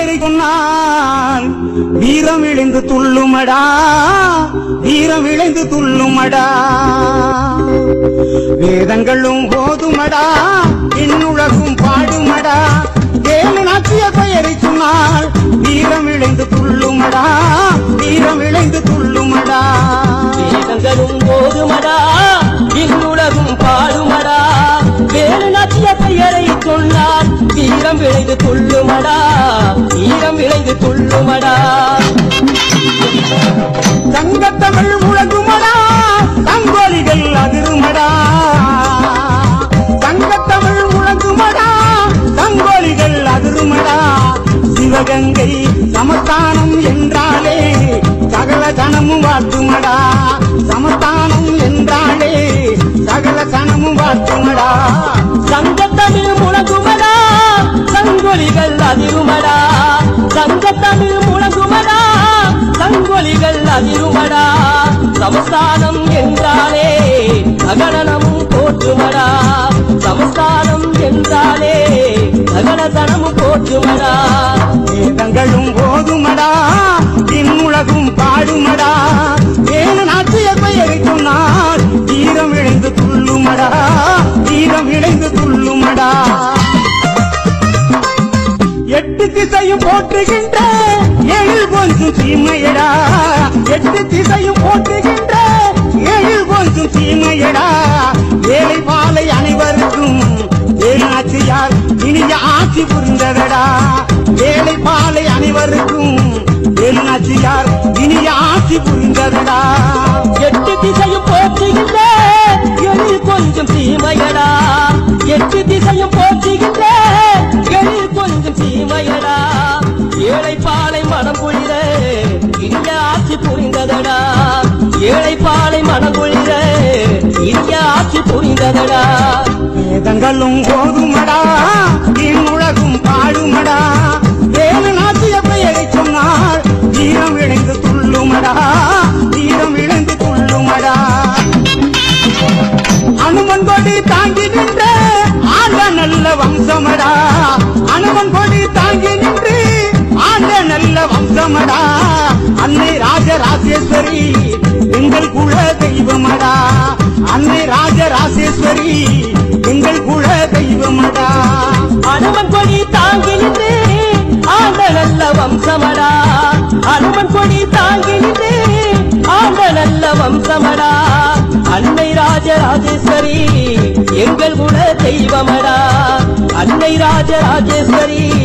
பெயரை சொன்னால் வீரம் இழைந்து துள்ளுமடா வீரம் இழைந்து துள்ளுமடா வேதங்களும் போதுமடா என்னுலகும் பாடுமடா வேலு நாட்டிய பெயரை சொன்னால் வீரம் இழைந்து துள்ளுமடா வீரம் இழைந்து துள்ளுமடா வேதங்களும் போதுமடா இன்னுலகும் பாடுமடா வேறு நாட்டிய பெயரை சொன்னால் வீரம் விளைந்து துள்ளுமடா வீரம் விளைந்து துள்ளுமடா தங்கத்தமிழ் முழங்குமடா தங்கோலிகள் அதிருமடா தங்கத்தமிழ் முழங்குமடா தங்கோலிகள் அதிருமடா சிவகங்கை சமஸ்தானம் என்றாலே சகல கணமும் வாழ்த்துமடா சமஸ்தானம் என்றாலே சகல கணமும் வாழ்த்துமடா சங்கத்தமிழ் முழங்குமடா சங்கொலிகள் அதிருமடா சங்கத்தமிழ் முழங்குமடா சங்கொலிகள் அதிருமடா சமஸ்தானம் என்றாலே சகலனமும் போற்றுமடா சமஸ்தானம் என்றாலே சகலதனமும் போற்றுமடா வேதங்களும் போதுமடா இன்னுலகும் பாடுமடா வேலு நாட்டிய பெயரை சொன்னால் வீரம் இழைந்து துள்ளுமடா வீரம் இழைந்து துள்ளுமடா எட்டு திசையும் போற்றுகின்ற எழில் கொஞ்சம் சீமையடா எட்டு திசையும் போற்றுகின்ற எழில் கொஞ்சம் சீமையடா ஏழை பாலை அனைவருக்கும் வேலாட்சியார் இனிய ஆட்சி புரிந்ததடா ஏழை பாலை அனைவருக்கும் வேலுநாச்சியார் இனிய ஆட்சி புரிந்ததடா எட்டு திசையும் போற்றுகின்ற எழில் கொஞ்சம் சீமையடா எட்டு திசையும் போற்றுகின்ற எழில் கொஞ்சம் சீமையடா ஏழை பாலை மனம் குளிர இனிய ஆட்சி புரிந்ததடா ஏழை பாலை மனம் குளிர இனிய ஆட்சி புரிந்ததடா வேதங்களும் போதுமடா உலகும் பாடுமடா வேலு நாட்டிய பெயரை சொன்னால் வீரம் இழைந்து துள்ளுமடா வீரம் இழைந்து துள்ளுமடா அனுமன் கொடி தாங்கி நின்ற ஆண்ட நல்ல வம்சமடா அனுமன் கொடி தாங்கி நின்று ஆண்ட நல்ல வம்சமடா அன்னை ராஜராஜேஸ்வரி எங்கள் குல தெய்வமடா அன்னை ராஜராஜேஸ்வரி எங்கள் குல தெய்வமடா அனுமன் கொடி தாங்கி நின்று ஆண்ட நல்ல வம்சமடா அனுமன் கொடி தாங்கி நின்று ஆண்ட நல்ல வம்சமடா அன்னை ராஜராஜேஸ்வரி எங்கள் குல தெய்வமடா அன்னை ராஜராஜேஸ்வரி